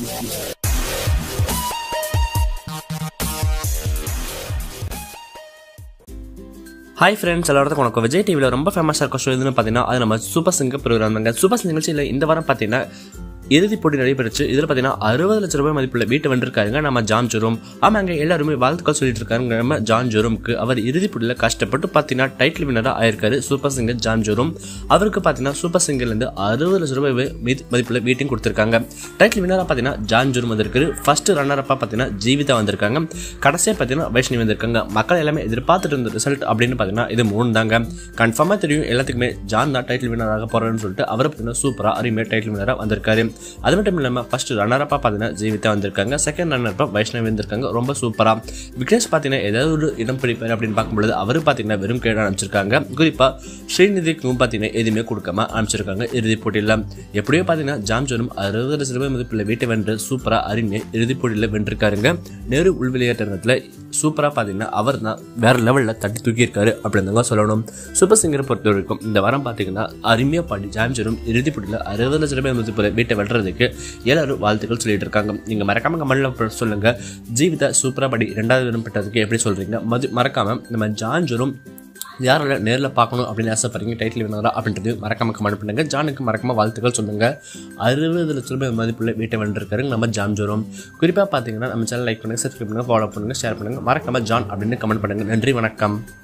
hi friends எல்லாருக்கும் வணக்கம் விஜய் டிவியில் ரொம்ப ஃபேமஸாக இருக்க ஷோ எதுன்னு பார்த்தீங்கன்னா அது நம்ம சூப்பர் சிங்கர் ப்ரோக்ராம் தாங்க சூப்பர் சிங்கர் நிகழ்ச்சியில் இந்த வாரம் பார்த்தீங்கன்னா இறுதிப் போட்டி நடைபெற்றுச்சு இதில் பார்த்தீங்கன்னா அறுபது லட்ச ரூபாய் மதிப்புள்ள வீட்டை வென்றிருக்காருங்க நம்ம ஜான் ஜெரோம் ஆமாங்க எல்லாருமே வாழ்த்துக்கள் சொல்லிட்டு இருக்காங்க நம்ம ஜான் ஜெரோம்க்கு அவர் இறுதிப் போட்டியில் கஷ்டப்பட்டு பார்த்தீங்கன்னா டைட்டில் வினராக ஆயிருக்காரு சூப்பர் சிங்கர் ஜான் ஜெரோம் அவருக்கு பார்த்தீங்கன்னா சூப்பர் சிங்கர்லேருந்து அறுபது லட்ச ரூபாய் மீதி- மதிப்புள்ள வீட்டையும் கொடுத்துருக்காங்க டைட்டில் வினராக பார்த்தீங்கன்னா ஜான் ஜெரோம் வந்திருக்காரு ஃபர்ஸ்ட் ரன்னர் அப்பா பார்த்தீங்கன்னா ஜீவிதா வந்திருக்காங்க கடைசியாக பார்த்தீங்கன்னா வைஷ்ணவி வந்திருக்காங்க மக்கள் எல்லாமே எதிர்பார்த்துட்டு இருந்த ரிசல்ட் அப்படின்னு பார்த்தீங்கன்னா இது மூணு தாங்க கன்ஃபார்மாக தெரியும் எல்லாத்துக்குமே ஜான் தான் டைட்டில் வினராக போறாருன்னு சொல்லிட்டு அவரை பார்த்தீங்கன்னா சூப்பராக அருமையாக டைட்டில் வினராக வந்திருக்காரு அது மட்டும் இல்லாமல் ஃபர்ஸ்ட் ரன்னரப்பாக பார்த்தீங்கன்னா ஜீவிதா வந்திருக்காங்க செகண்ட் ரன்னரப்பாக வைஷ்ணவி வந்திருக்காங்க ரொம்ப சூப்பராக விக்னேஷ் பார்த்தீங்கன்னா ஏதாவது ஒரு இடம் பிடிப்பார் அப்படின்னு பார்க்கும்பொழுது அவர் பார்த்தீங்கன்னா வெறும் கேட அனுப்பிச்சிருக்காங்க குறிப்பாக ஸ்ரீநிதிக்கும் பார்த்தீங்கன்னா எதுவுமே கொடுக்காம அனுப்பிச்சிருக்காங்க இறுதிப் போட்டியில் எப்படியோ பார்த்தீங்கன்னா ஜாம் ஜோனும் அறுபது லட்ச ரூபாய் மதிப்பில் வீட்டை வென்று சூப்பராக அறிஞ இறுதிப் போட்டியில் வென்றிருக்காருங்க நேரு உள்விளையாட்டுறதுல சூப்பராக பார்த்தீங்கன்னா அவர் தான் வேற லெவலில் தட்டி தூக்கியிருக்காரு அப்படின்னு தாங்க சொல்லணும் சூப்பர் சிங்கரை பொறுத்த வரைக்கும் இந்த வாரம் பார்த்தீங்கன்னா அருமையாக பாடி ஜாம்ஜரும் இறுதிப் போட்டியில் அறுபது லட்ச ரூபாய் மதிப்பில் வீட்டை வெல்றதுக்கு எல்லாரும் வாழ்த்துக்கள் சொல்லிட்டு இருக்காங்க நீங்கள் மறக்காம கமெண்ட்ல சொல்லுங்க ஜீவிதா சூப்பராக படி ரெண்டாவது இடம் பெற்றதுக்கு எப்படி சொல்றீங்க மது மறக்காம நம்ம ஜான்ஜரும் யாரால நேரில் பார்க்கணும் அப்படின்னு ஆசைப்படுறீங்க டைட்டில் வேணாரா அப்படின்றது மறக்காம கமெண்ட் பண்ணுங்க ஜானுக்கு மறக்காம வாழ்த்துக்கள் சொல்லுங்க அறுபது லட்ச ரூபாய் மதிப்புள்ள வீட்டை வென்றிருக்காரு நம்ம ஜான் ஜோரம் குறிப்பாக பார்த்தீங்கன்னா நம்ம சேனல் லைக் பண்ணுங்க சப்ஸ்கிரைப் பண்ணுங்க ஃபாலோ பண்ணுங்க ஷேர் பண்ணுங்க மறக்காம ஜான் அப்படின்னு கமெண்ட் பண்ணுங்க நன்றி வணக்கம்